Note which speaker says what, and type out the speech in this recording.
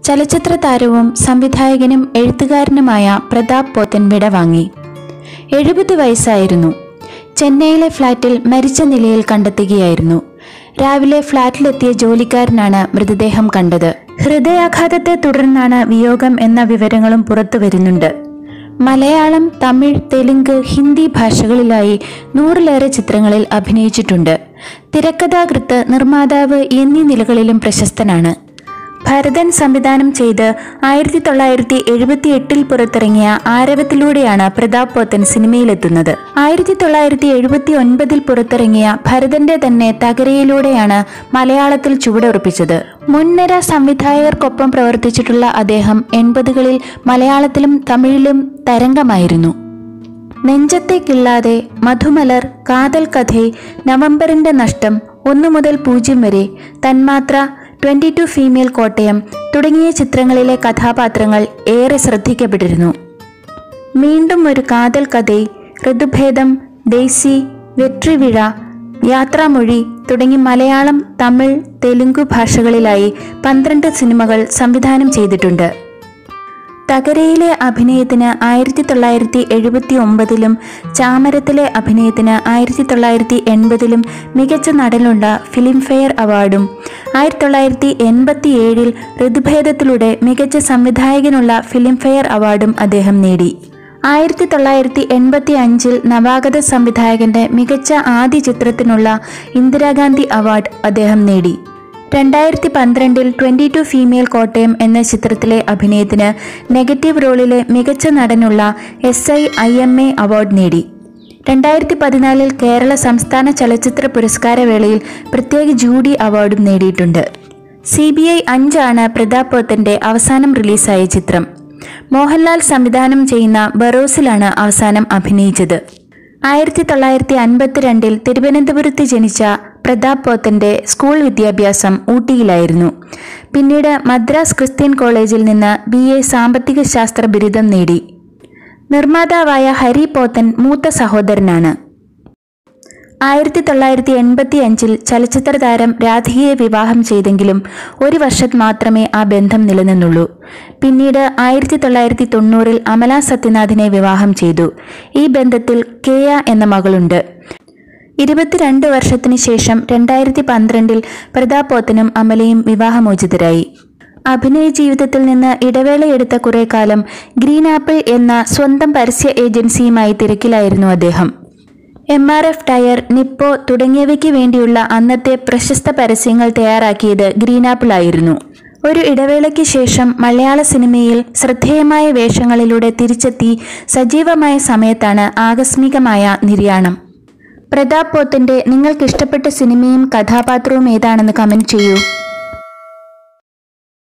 Speaker 1: ചലച്ചിത്ര താരവും സംവിധായകനും എഴുത്തുകാരനുമായ പ്രതാപ് പോത്തൻ വിടവാങ്ങി എഴുപത് വയസ്സായിരുന്നു ചെന്നൈയിലെ ഫ്ളാറ്റിൽ മരിച്ച നിലയിൽ കണ്ടെത്തുകയായിരുന്നു രാവിലെ ഫ്ളാറ്റിലെത്തിയ ജോലിക്കാരനാണ് മൃതദേഹം കണ്ടത് ഹൃദയാഘാതത്തെ തുടർന്നാണ് വിയോഗം എന്ന വിവരങ്ങളും പുറത്തു വരുന്നുണ്ട് മലയാളം തമിഴ് തെലുങ്ക് ഹിന്ദി ഭാഷകളിലായി നൂറിലേറെ ചിത്രങ്ങളിൽ അഭിനയിച്ചിട്ടുണ്ട് തിരക്കഥാകൃത്ത് നിർമ്മാതാവ് എന്നീ നിലകളിലും പ്രശസ്തനാണ് ഭരതൻ സംവിധാനം ചെയ്ത് ആയിരത്തി തൊള്ളായിരത്തി എഴുപത്തി എട്ടിൽ പുറത്തിറങ്ങിയ ആരവത്തിലൂടെയാണ് പ്രതാപ് പോത്തൻ സിനിമയിലെത്തുന്നത് ആയിരത്തി തൊള്ളായിരത്തി എഴുപത്തി ഒൻപതിൽ പുറത്തിറങ്ങിയ ഭരതന്റെ തന്നെ തകരയിലൂടെയാണ് മലയാളത്തിൽ ചുവടുറപ്പിച്ചത് മുൻനിര സംവിധായകർക്കൊപ്പം പ്രവർത്തിച്ചിട്ടുള്ള അദ്ദേഹം എൺപതുകളിൽ മലയാളത്തിലും തമിഴിലും തരംഗമായിരുന്നു നെഞ്ചത്തേക്കില്ലാതെ മധുമലർ കാതൽ കഥേ നവംബറിന്റെ നഷ്ടം ഒന്നു മുതൽ പൂജ്യം വരെ തന്മാത്ര ട്വന്റി ടു ഫീമെയിൽ കോട്ടയം തുടങ്ങിയ ചിത്രങ്ങളിലെ കഥാപാത്രങ്ങൾ ഏറെ ശ്രദ്ധിക്കപ്പെട്ടിരുന്നു വീണ്ടും ഒരു കാതൽ കഥ ഋതുഭേദം ദേശി വെട്രിവിഴ യാത്രാമൊഴി തുടങ്ങി മലയാളം തമിഴ് തെലുങ്കു ഭാഷകളിലായി പന്ത്രണ്ട് സിനിമകൾ സംവിധാനം ചെയ്തിട്ടുണ്ട് തകരയിലെ അഭിനയത്തിന് ആയിരത്തി തൊള്ളായിരത്തി എഴുപത്തി ഒമ്പതിലും ചാമരത്തിലെ അഭിനയത്തിന് ആയിരത്തി തൊള്ളായിരത്തി എൺപതിലും മികച്ച നടനുള്ള ഫിലിംഫെയർ അവാർഡും ആയിരത്തി തൊള്ളായിരത്തി എൺപത്തി ഏഴിൽ ഋതുഭേദത്തിലൂടെ മികച്ച സംവിധായകനുള്ള ഫിലിംഫെയർ അവാർഡും അദ്ദേഹം നേടി ആയിരത്തി തൊള്ളായിരത്തി എൺപത്തി അഞ്ചിൽ നവാഗത സംവിധായകന്റെ മികച്ച ആദ്യ ചിത്രത്തിനുള്ള ഇന്ദിരാഗാന്ധി അവാർഡ് അദ്ദേഹം നേടി രണ്ടായിരത്തി പന്ത്രണ്ടിൽ ട്വന്റി ടു ഫീമെയിൽ കോട്ടയം എന്ന ചിത്രത്തിലെ അഭിനയത്തിന് നെഗറ്റീവ് റോളിലെ മികച്ച നടനുള്ള S I I M A award നേടി രണ്ടായിരത്തി പതിനാലിൽ കേരള സംസ്ഥാന ചലച്ചിത്ര പുരസ്കാരവേളയിൽ പ്രത്യേക ജൂഡി അവാർഡും നേടിയിട്ടുണ്ട് സി ബി ഐ അഞ്ചാണ് പ്രതാപ് പോത്തന്റെ അവസാനം റിലീസായ ചിത്രം മോഹൻലാൽ സംവിധാനം ചെയ്യുന്ന ബറോസിലാണ് അവസാനം അഭിനയിച്ചത് ആയിരത്തി തൊള്ളായിരത്തി അൻപത്തിരണ്ടിൽ തിരുവനന്തപുരത്ത് ജനിച്ച പ്രതാപ് പോത്തന്റെ സ്കൂൾ വിദ്യാഭ്യാസം ഊട്ടിയിലായിരുന്നു പിന്നീട് മദ്രാസ് ക്രിസ്ത്യൻ കോളേജിൽ നിന്ന് ബി എ സാമ്പത്തിക ശാസ്ത്ര ബിരുദം നേടി നിർമ്മാതാവായ ഹരി പോത്തൻ മൂത്ത സഹോദരനാണ് ആയിരത്തി തൊള്ളായിരത്തി എൺപത്തി അഞ്ചിൽ ചലച്ചിത്ര താരം രാധികയെ വിവാഹം ചെയ്തെങ്കിലും ഒരു വർഷം മാത്രമേ ആ ബന്ധം നിലനിന്നുള്ളൂ പിന്നീട് ആയിരത്തി തൊള്ളായിരത്തി തൊണ്ണൂറിൽ അമല സത്യനാഥിനെ വിവാഹം ചെയ്തു ഈ ബന്ധത്തിൽ കേയ എന്ന മകളുണ്ട് ഇരുപത്തിരണ്ട് വർഷത്തിനു ശേഷം രണ്ടായിരത്തി പന്ത്രണ്ടിൽ പ്രതാപ് പോത്തനും അമലയും വിവാഹമോചിതരായി അഭിനയ ജീവിതത്തിൽ നിന്ന് ഇടവേളയെടുത്ത കുറെ കാലം ഗ്രീൻ ആപ്പിൾ എന്ന സ്വന്തം പരസ്യ ഏജൻസിയുമായി തിരക്കിലായിരുന്നു അദ്ദേഹം M R F tyre Nippo തുടങ്ങിയവയ്ക്ക് വേണ്ടിയുള്ള അന്നത്തെ പ്രശസ്ത പരസ്യങ്ങൾ തയ്യാറാക്കിയത് ഗ്രീൻ ആപ്പിൾ ആയിരുന്നു ഒരു ഇടവേളയ്ക്ക് ശേഷം മലയാള സിനിമയിൽ ശ്രദ്ധേയമായ വേഷങ്ങളിലൂടെ തിരിച്ചെത്തി സജീവമായ സമയത്താണ് ആകസ്മികമായ നിര്യാണം പ്രതാപ് പോത്തന്റെ നിങ്ങൾക്ക് ഇഷ്ടപ്പെട്ട സിനിമയും കഥാപാത്രവും ഏതാണെന്ന് കമന്റ് ചെയ്യൂ